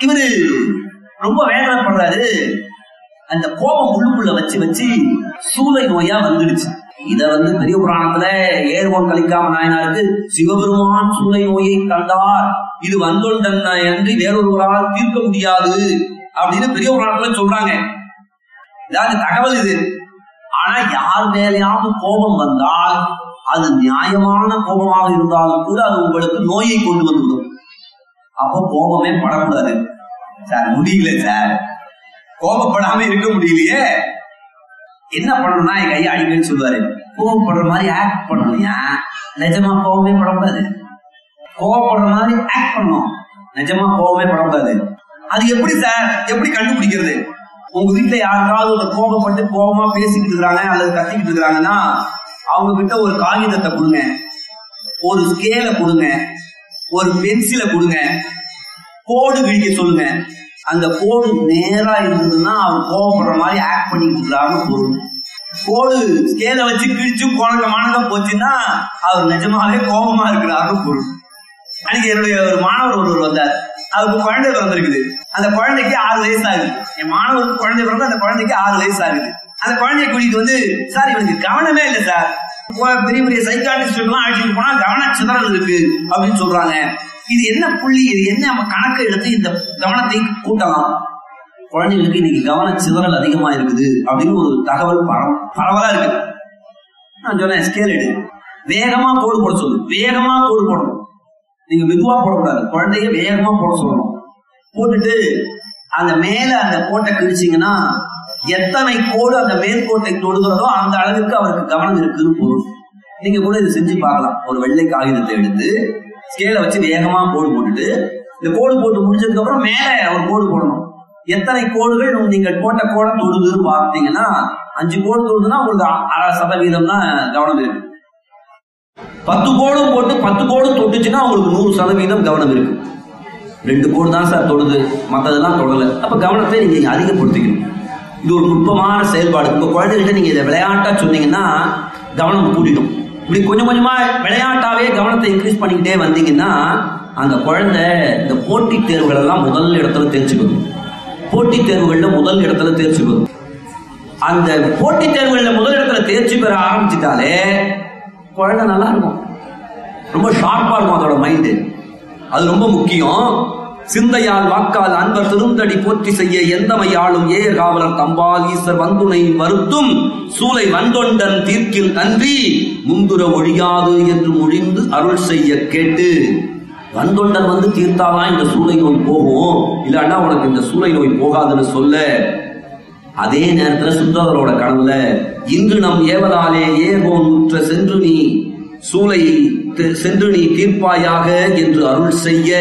இவரு ரொம்ப வேதனைப்படுறாரு அந்த கோபம் உள்ளுக்குள்ள வச்சு வச்சு சூளை நோயா வந்துடுச்சு இத வந்து பெரிய புராணத்துல ஏர்வன் கலிக்காம நாயனாருக்கு சிவபெருமான் சூளை நோயை கண்டார் இது வந்தொண்டன் என்று வேறொருவரால் தீர்க்க முடியாது அப்படின்னு பெரிய புராணத்துல சொல்றாங்க இதாவது தகவல் இது ஆனா யார் மேலேயாவது கோபம் வந்தால் அது நியாயமான கோபமாக இருந்தாலும் கூட அது உங்களுக்கு நோயை கொண்டு வந்துவிடும் அப்போ கோபமே படக்கூடாது சார் முடியல சார் கோபப்படாம இருக்க முடியலையே என்ன பண்ணணும்னா எங்க ஐயா அடிக்கடி சொல்லுவாரு கோபப்படுற மாதிரி ஆக்ட் பண்ணலையா நிஜமா கோபமே படக்கூடாது கோபப்படுற மாதிரி ஆக்ட் பண்ணணும் நிஜமா கோபமே படக்கூடாது அது எப்படி சார் எப்படி கண்டுபிடிக்கிறது உங்க வீட்டுல யாருக்காவது ஒரு கோபப்பட்டு கோபமா பேசிக்கிட்டு இருக்காங்க அல்லது கத்திக்கிட்டு இருக்கிறாங்கன்னா அவங்க கிட்ட ஒரு காகிதத்தை கொடுங்க ஒரு ஸ்கேல கொடுங்க ஒரு பென்சிலை கொடுங்க கோடு கிழிக்க சொல்லுங்க அந்த கோடு நேரா இருந்ததுன்னா அவர் கோபப்படுற மாதிரி ஆக்ட் பண்ணிட்டு இருக்கிறாருன்னு பொருள் கோடு ஸ்கேல வச்சு கிழிச்சு குழந்தை மானதம் போச்சுன்னா அவர் நிஜமாவே கோபமா இருக்கிறாருன்னு பொருள் அன்னைக்கு என்னுடைய ஒரு மாணவர் ஒருவர் வந்தார் அவருக்கு குழந்தை பிறந்திருக்குது அந்த குழந்தைக்கு ஆறு வயசு ஆகுது என் மாணவருக்கு குழந்தை பிறந்து அந்த குழந்தைக்கு ஆறு வயசு ஆகுது அந்த குழந்தைய கூட்டிட்டு வந்து சார் இவனுக்கு கவனமே இல்லை சார் இப்போ பெரிய பெரிய சைக்காட்டிஸ்ட் எல்லாம் அழைச்சிட்டு போனா கவன சிதறல் இருக்கு அப்படின்னு சொல்றாங்க இது என்ன புள்ளி இது என்ன நம்ம கணக்கு எடுத்து இந்த கவனத்தை கூட்டலாம் குழந்தைகளுக்கு இன்னைக்கு கவன சிதறல் அதிகமா இருக்குது அப்படின்னு ஒரு தகவல் பரவ பரவலா இருக்கு நான் சொன்னேன் ஸ்கேல் எடு வேகமா கோடு போட சொல்லு வேகமா கோடு போடணும் நீங்க மெதுவா போடக்கூடாது குழந்தைய வேகமா போட சொல்லணும் போட்டுட்டு அந்த மேல அந்த கோட்டை கிழிச்சீங்கன்னா எத்தனை கோடு அந்த மேற்கோட்டை தொடுகிறதோ அந்த அளவுக்கு அவருக்கு கவனம் இருக்குன்னு பொருள் நீங்க கூட இதை செஞ்சு பார்க்கலாம் ஒரு வெள்ளை காகிதத்தை எடுத்து ஸ்கேலை வச்சு வேகமா கோடு போட்டுட்டு இந்த கோடு போட்டு முடிச்சதுக்கு அப்புறம் மேல ஒரு கோடு போடணும் எத்தனை கோடுகள் நீங்கள் போட்ட கோடை தொடுதுன்னு பார்த்தீங்கன்னா அஞ்சு கோடு தொடுதுன்னா உங்களுக்கு அரை சதவீதம் தான் கவனம் இருக்கு பத்து கோடும் போட்டு பத்து கோடு தொட்டுச்சுன்னா உங்களுக்கு நூறு சதவீதம் கவனம் இருக்கு ரெண்டு கோடு தான் சார் தொடுது மற்றதெல்லாம் தொடல அப்ப கவனத்தை நீங்க அதிகப்படுத்திக்கணும் இது ஒரு நுட்பமான செயல்பாடு உங்க குழந்தைகிட்ட நீங்க இதை விளையாட்டா சொன்னீங்கன்னா கவனம் கூட்டிடும் இப்படி கொஞ்சம் கொஞ்சமா விளையாட்டாவே கவனத்தை இன்க்ரீஸ் பண்ணிக்கிட்டே வந்தீங்கன்னா அந்த குழந்தை இந்த போட்டித் தேர்வுகள் எல்லாம் முதல் இடத்துல தேர்ச்சிக்கணும் போட்டித் தேர்வுகள்ல முதல் இடத்துல தேர்ச்சிக்கணும் அந்த போட்டித் தேர்வுகள்ல முதல் இடத்துல தேர்ச்சி பெற ஆரம்பிச்சிட்டாலே குழந்தை நல்லா இருக்கும் ரொம்ப ஷார்ப்பா இருக்கும் அதோட மைண்டு அது ரொம்ப முக்கியம் சிந்தையால் வாக்கால் அன்பர் திருந்தடி போற்றி செய்ய எந்தமையாளும் ஏர் காவலர் தம்பால் ஈசர் வந்துனை வருத்தும் சூலை வந்தொண்டன் தீர்க்கில் நன்றி முந்துர ஒழியாது என்று மொழிந்து அருள் செய்ய கேட்டு வந்தொண்டன் வந்து தீர்த்தாதான் இந்த சூளை நோய் போகும் இல்லைன்னா உனக்கு இந்த சூளை நோய் போகாதுன்னு சொல்ல அதே நேரத்துல சுந்தரரோட கனவுல இன்று நம் ஏவலாலே ஏகோன் உற்ற சென்று நீ சூளை தி- சென்று நீ தீர்ப்பாயாக என்று அருள் செய்ய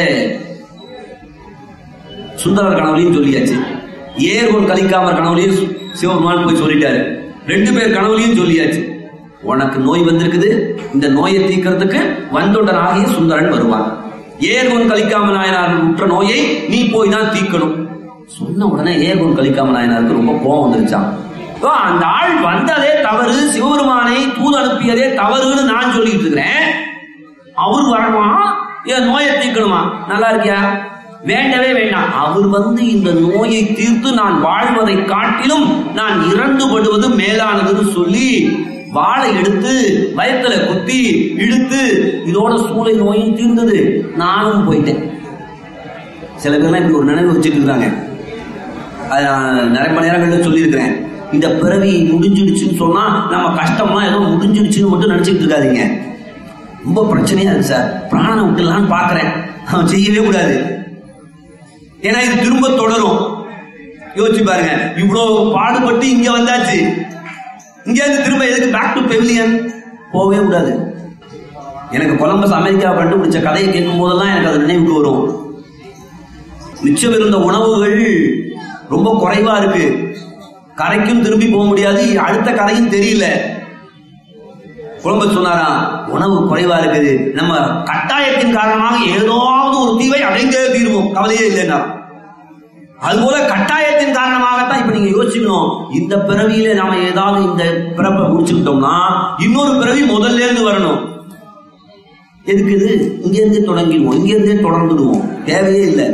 சுந்தரர் கனவுலையும் சொல்லியாச்சு ஏர்கோன் கலிக்காமர் கனவுலையும் சு- சிவபெருமான் போய் சொல்லிட்டாரு ரெண்டு பேர் கனவுலையும் சொல்லியாச்சு உனக்கு நோய் வந்திருக்குது இந்த நோயை தீர்க்கறதுக்கு வந்தொண்டன் ஆகிய சுந்தரன் வருவான் ஏர்கோன் கலிக்காம நாயனார் உற்ற நோயை நீ போய் தான் தீர்க்கணும் சொன்ன உடனே ஏர்கோன் கலிக்காம நாயனாருக்கு ரொம்ப கோபம் வந்துருச்சான் ஓ, அந்த ஆள் வந்ததே தவறு சிவபெருமானை தூது அனுப்பியதே தவறுன்னு நான் சொல்லிட்டு இருக்கிறேன் அவர் வரணுமா என் நோயை தீர்க்கணுமா நல்லா இருக்கியா வேண்டவே வேண்டாம் அவர் வந்து இந்த நோயை தீர்த்து நான் வாழ்வதை காட்டிலும் நான் இறந்து படுவது மேலானதுன்னு சொல்லி வாளை எடுத்து வயத்துல குத்தி இழுத்து இதோட சூளை நோயும் தீர்ந்தது நானும் போயிட்டேன் சில பேர்லாம் இப்படி ஒரு நினைவு வச்சுட்டு இருக்காங்க அது நான் நிறைய மணி நேரங்கள்ல சொல்லியிருக்கிறேன் இந்த பிறவி முடிஞ்சிடுச்சுன்னு சொன்னா நம்ம கஷ்டம்லாம் ஏதோ முடிஞ்சிடுச்சுன்னு மட்டும் நினைச்சிட்டு இருக்காதீங்க ரொம்ப பிரச்சனையா இருக்கு சார் பிராணனை விட்டுலான்னு பாக்குறேன் அவன் செய்யவே கூடாது ஏன்னா இது திரும்ப தொடரும் யோசிச்சு பாருங்க இவ்வளவு பாடுபட்டு இங்க வந்தாச்சு இங்க இருந்து திரும்ப எதுக்கு பேக் டு பெவிலியன் போகவே கூடாது எனக்கு கொலம்பஸ் அமெரிக்கா கண்டுபிடிச்ச கதையை கேட்கும் போதெல்லாம் எனக்கு அது நினைவுக்கு வரும் மிச்சம் இருந்த உணவுகள் ரொம்ப குறைவா இருக்கு கரைக்கும் திரும்பி போக முடியாது அடுத்த கரையும் தெரியல குழம்பு சொன்னாராம் உணவு குறைவா இருக்குது நம்ம கட்டாயத்தின் காரணமாக ஏதாவது ஒரு தீவை அடைந்தே தீர்வோம் கவலையே இல்லைன்னா அதுபோல கட்டாயத்தின் காரணமாகத்தான் இப்ப நீங்க யோசிக்கணும் இந்த பிறவியில நாம ஏதாவது இந்த பிறப்பை முடிச்சுக்கிட்டோம்னா இன்னொரு பிறவி முதல்ல இருந்து வரணும் எதுக்கு இது இங்க இருந்தே தொடங்கிடுவோம் இங்க இருந்தே தொடர்ந்துடுவோம் தேவையே இல்லை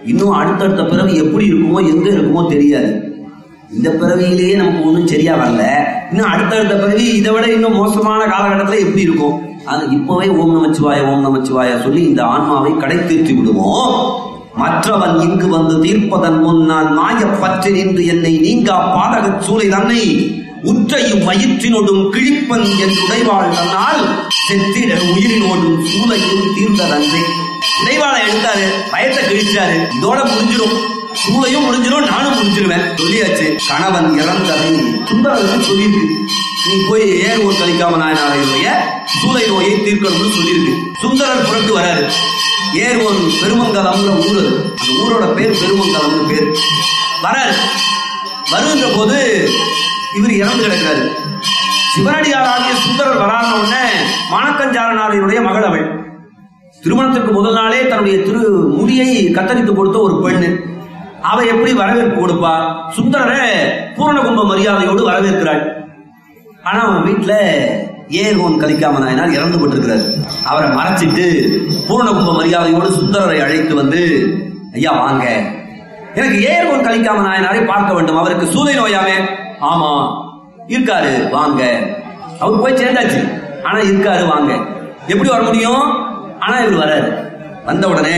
இன்னும் அடுத்தடுத்த பிறவி எப்படி இருக்குமோ எங்க இருக்குமோ தெரியாது இந்த பிறவியிலேயே நமக்கு ஒன்றும் சரியா வரல இன்னும் அடுத்தடுத்த பிறவி இதை விட இன்னும் மோசமான காலகட்டத்துல எப்படி இருக்கும் அது இப்பவே ஓம் நமச்சிவாய ஓம் நமச்சிவாய சொல்லி இந்த ஆன்மாவை கடை தீர்த்து விடுவோம் மற்றவன் இங்கு வந்து தீர்ப்பதன் முன் நான் மாய பற்றி நின்று என்னை நீங்கா பாதகச் சூளை தன்னை உற்றையும் வயிற்றினோடும் கிழிப்பன் என் உடைவாள் தன்னால் செத்திட உயிரினோடும் சூளையும் தீர்ந்ததன்றே உடைவாளை எடுத்தாரு பயத்தை கிழிச்சாரு இதோட முடிஞ்சிடும் சூளையும் முடிஞ்சிடும் நானும் முடிஞ்சிருவேன் சொல்லியாச்சு கணவன் இறந்ததை சுந்தரருக்கு சொல்லியிருக்கு நீ போய் ஏர் ஒரு கழிக்காம நாயனாரையுடைய சூளை நோயை தீர்க்கணும்னு சொல்லியிருக்கு சுந்தரர் புரட்டு வராரு ஏர்வோன் பெருமங்கலம்ங்கிற ஊர் அது. அந்த ஊரோட பேர் பெருமங்கலம்னு பேர் வராரு வருகின்ற போது இவர் இறந்து கிடக்கிறாரு சிவனடியாராகிய சுந்தரர் வரான உடனே மாணக்கஞ்சாரனாரினுடைய மகள் அவள் திருமணத்திற்கு முதல் நாளே தன்னுடைய திரு முடியை கத்தரித்து கொடுத்த ஒரு பெண்ணு அவ எப்படி வரவேற்பு கொடுப்பா சுந்தரரை பூரண கும்ப மரியாதையோடு வரவேற்கிறாள் ஆனா அவன் வீட்டுல ஏகோன் கலிக்காம நாயனார் இறந்து போட்டிருக்கிறார் அவரை மறைச்சிட்டு பூரண கும்ப மரியாதையோடு சுந்தரரை அழைத்து வந்து ஐயா வாங்க எனக்கு ஏகோன் கலிக்காம நாயனாரை பார்க்க வேண்டும் அவருக்கு சூதை நோயாமே ஆமா இருக்காரு வாங்க அவர் போய் சேர்ந்தாச்சு ஆனா இருக்காரு வாங்க எப்படி வர முடியும் ஆனா இவர் வராரு வந்த உடனே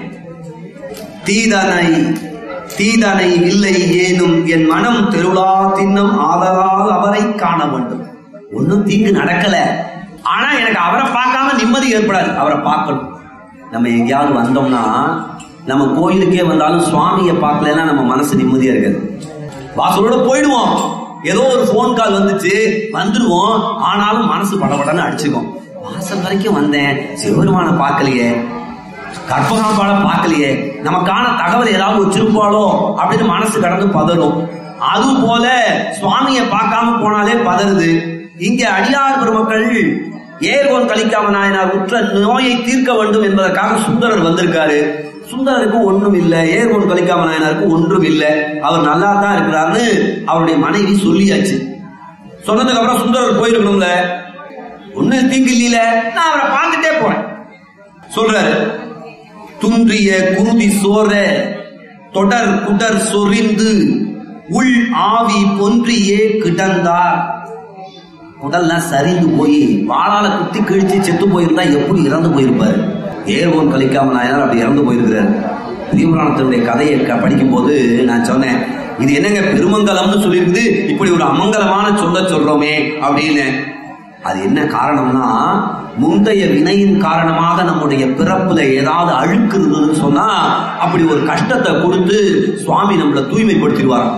தீதனை தீதனை இல்லை ஏனும் என் மனம் தெருளா தின்னம் ஆதலால் அவரை காண வேண்டும் ஒன்னும் தீங்கு நடக்கல ஆனா எனக்கு அவரை பார்க்காம நிம்மதி ஏற்படாது அவரை பார்க்கணும் நம்ம எங்கேயாவது வந்தோம்னா நம்ம கோயிலுக்கே வந்தாலும் சுவாமியை பார்க்கலன்னா நம்ம மனசு நிம்மதியா இருக்காது வாசலோட போயிடுவோம் ஏதோ ஒரு ஃபோன் கால் வந்துச்சு வந்துடுவோம் ஆனாலும் மனசு படபடன்னு அடிச்சுக்கும் வாசல் வரைக்கும் வந்தேன் சிவபெருமானை பார்க்கலையே கற்பகாம்பாளை பார்க்கலையே நமக்கான தகவல் ஏதாவது வச்சிருப்பாளோ அப்படின்னு மனசு கடந்து பதறும் அது போல சுவாமியை பார்க்காம போனாலே பதறுது இங்க அடியார் பெருமக்கள் ஏர்கோன் கலிக்காம நாயனார் உற்ற நோயை தீர்க்க வேண்டும் என்பதற்காக சுந்தரர் வந்திருக்காரு சுந்தரருக்கு ஒண்ணும் இல்ல ஏர்கோன் கலிக்காம நாயனாருக்கு ஒன்றும் இல்ல அவர் நல்லா தான் இருக்கிறாருன்னு அவருடைய மனைவி சொல்லியாச்சு சொன்னதுக்கு அப்புறம் சுந்தரர் போயிருக்கணும்ல ஒண்ணு தீங்கு இல்லையில நான் அவரை பார்த்துட்டே போறேன் சொல்றாரு துன்றிய குருதி சோர தொடர் குடர் சொரிந்து உள் ஆவி பொன்றியே கிடந்தார் உடல்லாம் சரிந்து போய் வாளால குத்தி கிழிச்சு செத்து போயிருந்தா எப்படி இறந்து போயிருப்பாரு ஏர்வோன் கழிக்காம நாயனார் அப்படி இறந்து போயிருக்கிறார் தீபுராணத்தினுடைய கதையை க- படிக்கும் போது நான் சொன்னேன் இது என்னங்க பெருமங்கலம்னு சொல்லியிருக்குது இப்படி ஒரு அமங்கலமான சொல்ல சொல்றோமே அப்படின்னு அது என்ன காரணம்னா முந்தைய வினையின் காரணமாக நம்முடைய பிறப்புல ஏதாவது அழுக்கு இருந்ததுன்னு சொன்னா அப்படி ஒரு கஷ்டத்தை கொடுத்து சுவாமி நம்மளை தூய்மைப்படுத்திடுவாராம்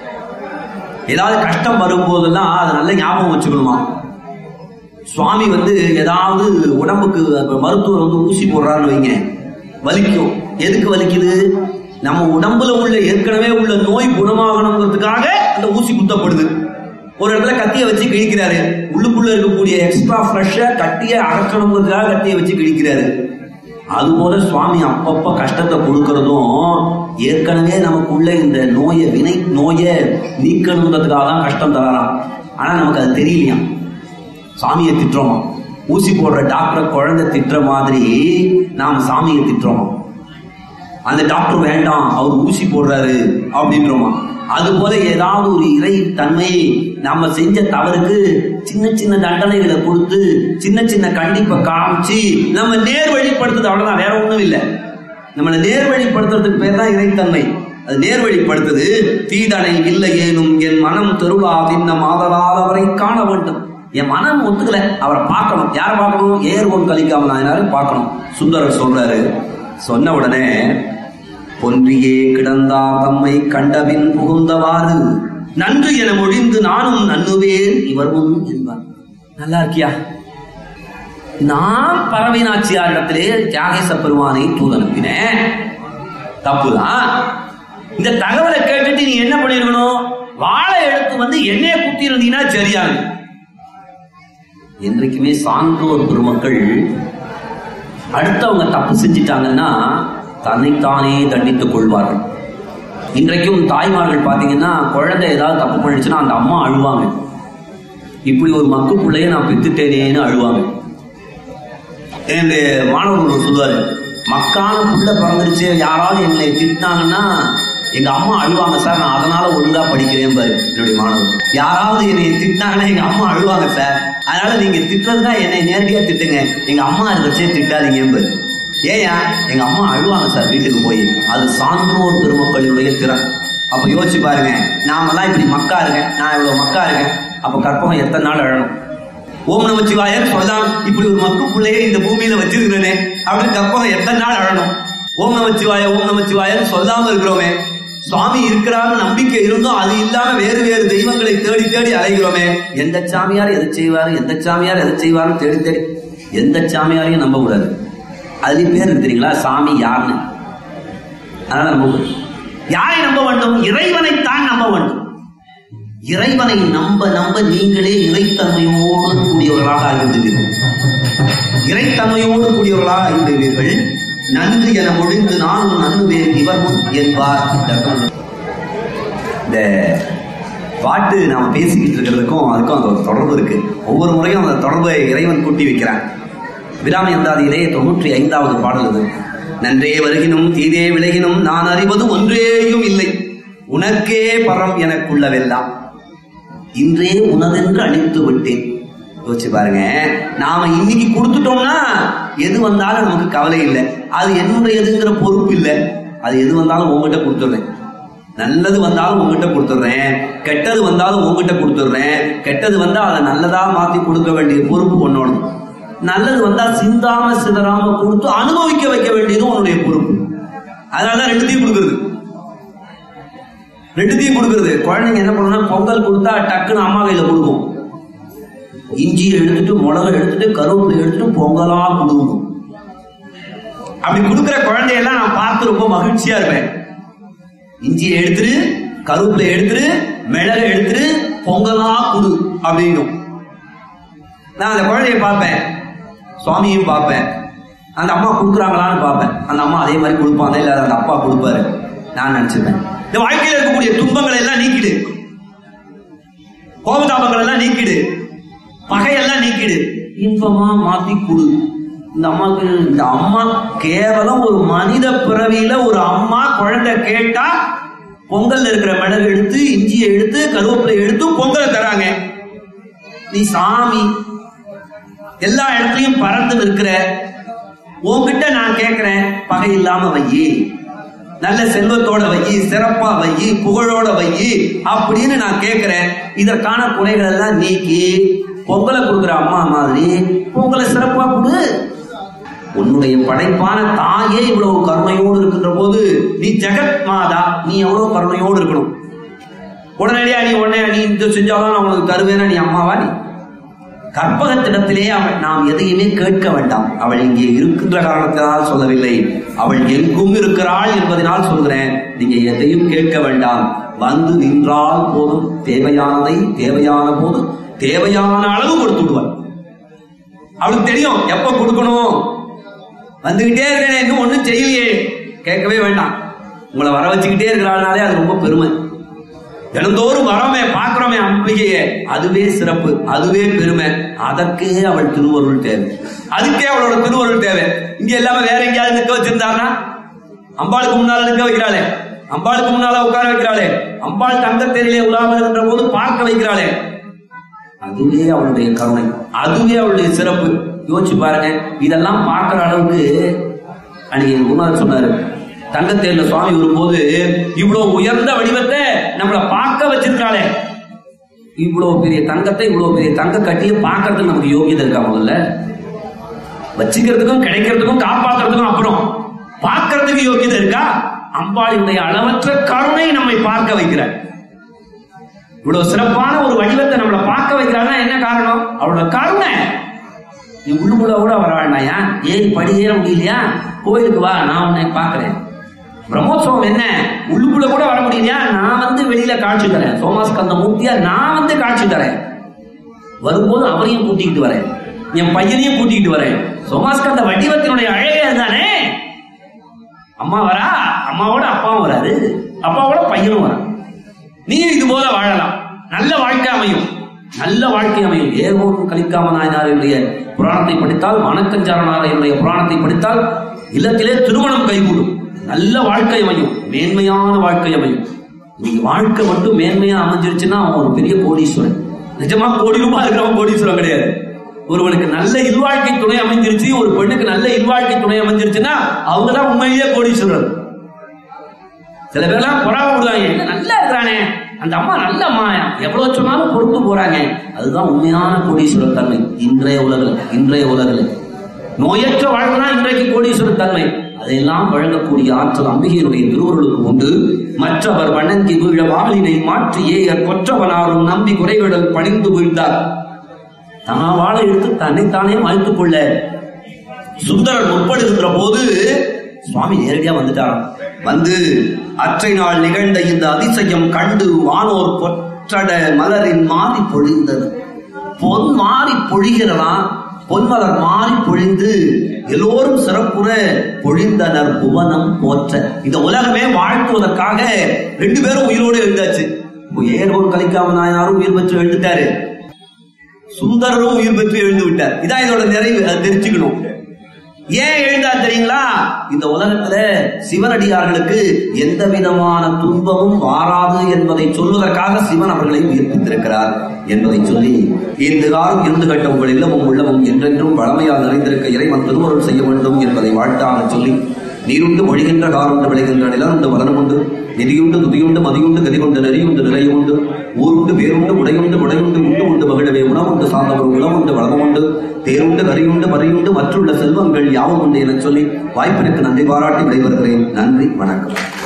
ஏதாவது கஷ்டம் வரும்போதெல்லாம் அதை நல்ல ஞாபகம் வச்சுக்கணுமா சுவாமி வந்து ஏதாவது உடம்புக்கு இப்ப மருத்துவர் வந்து ஊசி போடுறாருன்னு வைங்க வலிக்கும் எதுக்கு வலிக்குது நம்ம உடம்புல உள்ள ஏற்கனவே உள்ள நோய் குணமாகணுங்கிறதுக்காக அந்த ஊசி குத்தப்படுது ஒரு இடத்துல கத்தியை வச்சு கிழிக்கிறாரு உள்ளுக்குள்ள இருக்கக்கூடிய எக்ஸ்ட்ரா ஃப்ளஷ கட்டியை அகற்றணுங்கிறதுக்காக கத்தியை வச்சு கிழிக்கிறாரு அதுபோல சுவாமி அப்பப்ப கஷ்டத்தை கொடுக்கறதும் ஏற்கனவே நமக்குள்ள இந்த நோயை வினை நோயை நீக்கணுங்கிறதுக்காக தான் கஷ்டம் தரலாம் ஆனா நமக்கு அது தெரியலையா சாமியை திட்டுறோமா ஊசி போடுற டாக்டரை குழந்தை திட்டுற மாதிரி நாம் சாமியை திட்டுறோமா அந்த டாக்டர் வேண்டாம் அவர் ஊசி போடுறாரு அப்படின்றோமா அது போல ஏதாவது ஒரு இறை தன்மையை நாம செஞ்ச தவறுக்கு சின்ன சின்ன தண்டனைகளை கொடுத்து சின்ன சின்ன கண்டிப்பை காமிச்சு நம்ம நேர்வழிப்படுத்துறது அவ்வளவுதான் வேற ஒண்ணும் இல்லை நம்மளை நேர்வழிப்படுத்துறதுக்கு பேர் தான் இறைத்தன்மை அது நேர்வழிப்படுத்துது தீதனை இல்லை ஏனும் என் மனம் தெருளா தின்ன மாதலால் அவரை காண வேண்டும் என் மனம் ஒத்துக்கல அவரை பார்க்கணும் யாரை பார்க்கணும் ஏர்கோன் கலிக்காம நாயனாரு பார்க்கணும் சுந்தரர் சொல்றாரு சொன்ன உடனே பொன்றியே கிடந்தார் தம்மை கண்டபின் புகுந்தவாறு நன்று என மொழிந்து நானும் நன்னுவேன் இவரும் என்பார் நல்லா இருக்கியா நான் பறவைநாச்சியாரிடத்திலே தியாகேச பெருமானை தூது அனுப்பினேன் தப்புதான் இந்த தகவலை கேட்டுட்டு நீ என்ன பண்ணிருக்கணும் வாழை எடுத்து வந்து என்னைய குத்தி இருந்தீங்கன்னா சரியாது என்றைக்குமே சான்றோர் பெருமக்கள் அடுத்தவங்க தப்பு செஞ்சிட்டாங்கன்னா தன்னைத்தானே தண்டித்துக் கொள்வார்கள் இன்றைக்கும் தாய்மார்கள் பார்த்தீங்கன்னா குழந்தை ஏதாவது தப்பு பண்ணிடுச்சுன்னா அந்த அம்மா அழுவாங்க இப்படி ஒரு மக்கு பிள்ளைய நான் பெத்துட்டேனேன்னு அழுவாங்க என்னுடைய மாணவர் சொல்லுவாரு மக்கான புள்ள பிறந்துருச்சு யாராவது என்னை திட்டினாங்கன்னா எங்க அம்மா அழுவாங்க சார் நான் அதனால ஒழுங்கா படிக்கிறேன் பாரு என்னுடைய மாணவர் யாராவது என்னை திட்டினாங்கன்னா எங்க அம்மா அழுவாங்க சார் அதனால நீங்க திட்டுறதுனா என்னை நேரடியா திட்டுங்க எங்க அம்மா இருக்கிறச்சே திட்டாதீங்க பாரு ஏயா எங்க அம்மா அழுவாங்க சார் வீட்டுக்கு போய் அது சான்றோர் பெருமக்களினுடைய திறன் அப்ப யோசிச்சு பாருங்க நாமெல்லாம் இப்படி மக்கா இருக்கேன் நான் இவ்வளவு மக்கா இருக்கேன் அப்ப கற்பகம் எத்தனை நாள் அழணும் ஓம் நமச்சிவாயர் சொல்லலாம் இப்படி ஒரு மக்கு பிள்ளையை இந்த பூமியில வச்சிருக்கிறேனே அப்படின்னு கற்பகம் எத்தனை நாள் அழணும் ஓம் நமச்சிவாய ஓம் நமச்சிவாயர் சொல்லாம இருக்கிறோமே சுவாமி இருக்கிறாரு நம்பிக்கை இருந்தும் அது இல்லாம வேறு வேறு தெய்வங்களை தேடி தேடி அலைகிறோமே எந்த சாமியார் எதை செய்வாரு எந்த சாமியார் எதை செய்வாரு தேடி தேடி எந்த சாமியாரையும் நம்ப கூடாது அதுலயும் பேர் இருக்கு தெரியுங்களா சாமி யாருன்னு அதனால நம்ப கூடாது யாரை நம்ப வேண்டும் இறைவனைத்தான் நம்ப வேண்டும் இறைவனை நம்ப நம்ப நீங்களே இறைத்தன்மையோடு கூடியவர்களாக ஆகிவிடுவீர்கள் இறைத்தன்மையோடு கூடியவர்களாக ஆகிவிடுவீர்கள் நன்று என ஒழிந்து நானும் நன்னுவேன் இவர் முன் என்பார் இந்த அர்த்தம். இந்த பாட்டு நாம பேசிக்கிட்டு இருக்கிறதுக்கும் அதுக்கும் அந்த ஒரு தொடர்பு இருக்கு ஒவ்வொரு முறையும் அந்த தொடர்பை இறைவன் கூட்டி வைக்கிறான் விராமி அந்தாதியிலே தொண்ணூற்றி ஐந்தாவது பாடல் இது நன்றே வருகினும் தீதே விலகினும் நான் அறிவது ஒன்றேயும் இல்லை உனக்கே பரம் எனக்குள்ளவெல்லாம் இன்றே உனதென்று அழித்து விட்டேன் யோசிச்சு பாருங்க நாம இன்னைக்கு கொடுத்துட்டோம்னா எது வந்தாலும் நமக்கு கவலை இல்லை அது என்னுடையதுங்கிற பொறுப்பு இல்லை அது எது வந்தாலும் உங்ககிட்ட கொடுத்துடுறேன் நல்லது வந்தாலும் உங்ககிட்ட கொடுத்துடுறேன் கெட்டது வந்தாலும் உங்ககிட்ட கொடுத்துடுறேன் கெட்டது வந்தா அதை நல்லதா மாத்தி கொடுக்க வேண்டிய பொறுப்பு உன்னோட நல்லது வந்தா சிந்தாம சிதறாம கொடுத்து அனுபவிக்க வைக்க வேண்டியதும் உன்னுடைய பொறுப்பு அதனாலதான் ரெண்டுத்தையும் கொடுக்குறது ரெண்டுத்தையும் கொடுக்குறது குழந்தைங்க என்ன பண்ணணும்னா பொங்கல் கொடுத்தா டக்குன்னு அம்மா கையில கொடுக்கும் இஞ்சி எடுத்துட்டு மிளகா எடுத்துட்டு கருவேப்பிலை எடுத்துட்டு பொங்கலா கொடுக்கணும் அப்படி கொடுக்குற குழந்தையெல்லாம் நான் பார்த்து ரொம்ப மகிழ்ச்சியா இருப்பேன் இஞ்சியை எடுத்துரு கருவேப்பிலை எடுத்துரு மிளகை எடுத்துரு பொங்கலா குடு அப்படின்னும் நான் அந்த குழந்தைய பார்ப்பேன் சுவாமியும் பார்ப்பேன் அந்த அம்மா கொடுக்குறாங்களான்னு பார்ப்பேன் அந்த அம்மா அதே மாதிரி கொடுப்பாங்க இல்ல அந்த அப்பா கொடுப்பாரு நான் நினைச்சிருப்பேன் இந்த வாழ்க்கையில இருக்கக்கூடிய துன்பங்களை எல்லாம் நீக்கிடு கோபதாபங்கள் எல்லாம் நீக்கிடு பகையெல்லாம் நீக்கிடு இன்பமா மாத்தி கொடு இந்த அம்மாக்கு இந்த அம்மா கேவலம் ஒரு மனித பிறவியில ஒரு அம்மா குழந்தை கேட்டா பொங்கல்ல இருக்கிற மிளகு எடுத்து இஞ்சியை எடுத்து கருவேப்பிலை எடுத்து பொங்கலை தராங்க நீ சாமி எல்லா இடத்துலயும் பறந்து நிற்கிற உன்கிட்ட நான் கேட்கிறேன் பகை இல்லாம வையி நல்ல செல்வத்தோட வையி சிறப்பா வையி புகழோட வையி அப்படின்னு நான் கேட்கிறேன் இதற்கான குறைகள் எல்லாம் நீக்கி பொங்கலை கொடுக்குற அம்மா மாதிரி பொங்கலை சிறப்பா கொடு உன்னுடைய படைப்பான தாயே இவ்வளவு கருணையோடு இருக்கின்ற போது நீ ஜெகத் மாதா நீ எவ்வளவு கருணையோடு இருக்கணும் உடனடியா நீ உடனே நீ இந்த செஞ்சாதான் நான் உனக்கு தருவேனா நீ அம்மாவா நீ கற்பகத்திடத்திலே அவள் நாம் எதையுமே கேட்க வேண்டாம் அவள் இங்கே இருக்கின்ற காரணத்தினால் சொல்லவில்லை அவள் எங்கும் இருக்கிறாள் என்பதனால் சொல்கிறேன் நீங்க எதையும் கேட்க வேண்டாம் வந்து நின்றால் போதும் தேவையானதை தேவையான போது தேவையான அளவு கொடுத்து விடுவாள் அவளுக்கு தெரியும் எப்ப கொடுக்கணும் வந்துகிட்டே இருக்கிறேன் இன்னும் ஒண்ணும் செய்யலையே கேட்கவே வேண்டாம் உங்களை வர வச்சுக்கிட்டே இருக்கிறாள்னாலே அது ரொம்ப பெருமை தினந்தோறும் வரோமே பார்க்கிறோமே அம்பிகையே அதுவே சிறப்பு அதுவே பெருமை அதற்கே அவள் திருவருள் தேவை அதுக்கே அவளோட திருவருள் தேவை இங்க எல்லாமே வேற எங்கேயாவது நிற்க வச்சிருந்தாங்கன்னா அம்பாளுக்கு முன்னால நிற்க வைக்கிறாளே அம்பாளுக்கு முன்னால உட்கார வைக்கிறாளே அம்பாள் தங்கத்தேரிலே உலா வருகின்ற போது பார்க்க வைக்கிறாளே அதுவே அவளுடைய கருணை அதுவே அவளுடைய சிறப்பு யோசிச்சு பாருங்க இதெல்லாம் பார்க்கிற அளவுக்கு அன்னைக்கு குருநாதர் சொன்னாரு தங்கத்தேர்ல சுவாமி வரும்போது இவ்வளவு உயர்ந்த வடிவத்தை நம்மள பார்க்க வச்சிருக்காளே இவ்வளவு பெரிய தங்கத்தை இவ்வளவு பெரிய தங்க கட்டியை பார்க்கறதுக்கு நமக்கு யோகியதை இருக்கா முதல்ல வச்சுக்கிறதுக்கும் கிடைக்கிறதுக்கும் காப்பாத்துறதுக்கும் அப்புறம் பார்க்கறதுக்கு யோகியதை இருக்கா அம்பாளினுடைய அளவற்ற கருணை நம்மை பார்க்க வைக்கிறார் இவ்வளவு சிறப்பான ஒரு வடிவத்தை நம்மளை பார்க்க வைக்கிறாங்கன்னா என்ன காரணம் அவளோட கருணை நீ உள்ளுக்குள்ள கூட வர வேண்டாயா ஏறி படி ஏற முடியலையா கோயிலுக்கு வா நான் உன்னை பார்க்கிறேன் பிரம்மோத்சவம் என்ன உள்ளுக்குள்ள கூட வர முடியலையா நான் வந்து வெளியில காட்சி தரேன் சோமாஸ்கந்த மூர்த்தியா நான் வந்து காட்சி தரேன் வரும்போது அவரையும் கூட்டிக்கிட்டு வரேன் என் பையனையும் கூட்டிக்கிட்டு வரேன் சோமாஸ்கந்த வடிவத்தினுடைய அழகே அதுதானே அம்மா வரா அம்மாவோட அப்பாவும் வராது அப்பாவோட பையனும் வரான் நீயும் இது போல வாழலாம் நல்ல வாழ்க்கை அமையும் நல்ல வாழ்க்கை அமையும் ஏகோன் கலிக்காம நாயனாருடைய புராணத்தை படித்தால் மணக்கஞ்சாரனாரையுடைய புராணத்தை படித்தால் இல்லத்திலே திருமணம் கைகூடும் நல்ல வாழ்க்கை அமையும் மேன்மையான வாழ்க்கை அமையும் நீங்க வாழ்க்கை மட்டும் மேன்மையா அமைஞ்சிருச்சுன்னா அவன் ஒரு பெரிய கோடீஸ்வரன் நிஜமா கோடி ரூபாய் இருக்கிறவன் கோடீஸ்வரன் கிடையாது ஒருவனுக்கு நல்ல இல்வாழ்க்கை துணை அமைஞ்சிருச்சு ஒரு பெண்ணுக்கு நல்ல இல்வாழ்க்கை துணை அமைஞ்சிருச்சுன்னா அவங்க தான் உண்மையிலேயே கோடீஸ்வரன் சில பேர்லாம் புறாம விடுவாங்க என்ன நல்லா இருக்கிறானே அந்த அம்மா நல்ல அம்மா எவ்வளவு சொன்னாலும் பொறுத்து போறாங்க அதுதான் உண்மையான கோடீஸ்வர தன்மை இன்றைய உலகில் இன்றைய உலகில் நோயற்ற வாழ்க்கை இன்றைக்கு கோடீஸ்வர தன்மை அதையெல்லாம் வழங்கக்கூடிய ஆற்றல் அம்பிகையினுடைய திருவருளுக்கு உண்டு மற்றவர் வணங்கி வீழ வாளினை மாற்றி ஏக கொற்றவனாரும் நம்பி குறைவிடல் பணிந்து வீழ்ந்தார் தானா வாழ எடுத்து தன்னைத்தானே வாழ்த்துக் கொள்ள சுந்தரர் முற்படுகின்ற போது சுவாமி நேரடியா வந்துட்டாராம் வந்து அற்றை நாள் நிகழ்ந்த இந்த அதிசயம் கண்டு வானோர் கொற்றட மலரின் மாறி பொழிந்தது பொன் மாறி பொழிகிறதாம் பொன்மலர் மாறி பொழிந்து எல்லோரும் சிறப்புற பொழிந்தனர் புவனம் போற்ற இந்த உலகமே வாழ்த்துவதற்காக ரெண்டு பேரும் உயிரோடு எழுந்தாச்சு ஏர்வோன் கலிக்காம நாயனாரும் உயிர் பெற்று எழுந்துட்டாரு சுந்தரரும் உயிர் பெற்று எழுந்து விட்டார் இதான் இதோட நிறைவு அதை தெரிஞ்சுக்கணும் ஏன் எழுந்தார் தெரியுங்களா இந்த உலகத்துல சிவனடியார்களுக்கு எந்த விதமான துன்பமும் வாராது என்பதை சொல்வதற்காக சிவன் அவர்களை உயிர்ப்பித்திருக்கிறார் என்பதை சொல்லி இந்த காலம் இருந்து கட்ட உங்கள் இல்லமும் உள்ளமும் என்றென்றும் வளமையால் நிறைந்திருக்க இறைவன் திருவருள் செய்ய வேண்டும் என்பதை வாழ்த்தாக சொல்லி நீருண்டு மொழிகின்ற காருண்டு விளைகின்ற நிலருண்டு மலனுண்டு நிதியுண்டு துதியுண்டு மதியுண்டு கதிகொண்டு நெறியுண்டு நிலையுண்டு ஊருண்டு பேருண்டு உடையுண்டு உடையுண்டு உண்டு உண்டு மகிழவே உணவுண்டு சார்ந்தவர் உணவுண்டு வளமுண்டு தேருண்டு கரியுண்டு மறையுண்டு மற்றுள்ள செல்வங்கள் யாவும் உண்டு எனச் சொல்லி வாய்ப்பிற்கு நன்றி பாராட்டி விடைபெறுகிறேன் நன்றி வணக்கம்